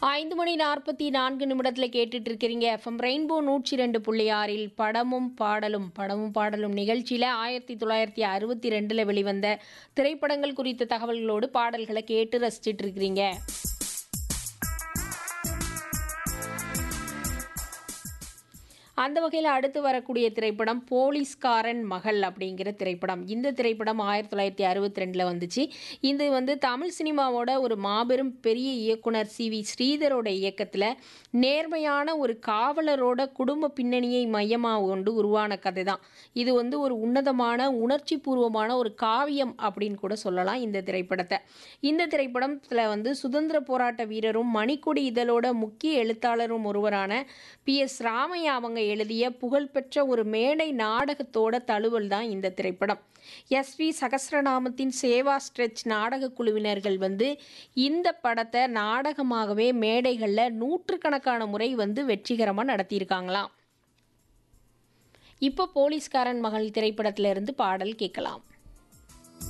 ஐந்து மணி நாற்பத்தி நான்கு நிமிடத்தில் கேட்டுட்டு இருக்கிறீங்க எஃப்எம் ரெயின்போ நூற்றி ரெண்டு புள்ளி ஆறில் படமும் பாடலும் படமும் பாடலும் நிகழ்ச்சியில் ஆயிரத்தி தொள்ளாயிரத்தி அறுபத்தி ரெண்டில் வெளிவந்த திரைப்படங்கள் குறித்த தகவல்களோடு பாடல்களை கேட்டு ரசிச்சிட்டு இருக்கிறீங்க அந்த வகையில் அடுத்து வரக்கூடிய திரைப்படம் போலீஸ்காரன் மகள் அப்படிங்கிற திரைப்படம் இந்த திரைப்படம் ஆயிரத்தி தொள்ளாயிரத்தி அறுபத்தி ரெண்டில் வந்துச்சு இது வந்து தமிழ் சினிமாவோட ஒரு மாபெரும் பெரிய இயக்குனர் சி வி ஸ்ரீதரோட இயக்கத்தில் நேர்மையான ஒரு காவலரோட குடும்ப பின்னணியை மையமாக கொண்டு உருவான கதை தான் இது வந்து ஒரு உன்னதமான உணர்ச்சி பூர்வமான ஒரு காவியம் அப்படின்னு கூட சொல்லலாம் இந்த திரைப்படத்தை இந்த திரைப்படத்தில் வந்து சுதந்திர போராட்ட வீரரும் மணிக்கொடி இதழோட முக்கிய எழுத்தாளரும் ஒருவரான பி எஸ் ராமையா அவங்க எழுதிய புகழ்பெற்ற ஒரு மேடை நாடகத்தோட தழுவல் தான் இந்த திரைப்படம் எஸ் வி சகஸ்ரநாமத்தின் சேவா ஸ்ட்ரெச் நாடக குழுவினர்கள் வந்து இந்த படத்தை நாடகமாகவே மேடைகளில் நூற்றுக்கணக்கான முறை வந்து வெற்றிகரமாக நடத்தியிருக்காங்களாம் இப்போ போலீஸ்காரன் மகள் திரைப்படத்திலிருந்து பாடல் கேட்கலாம்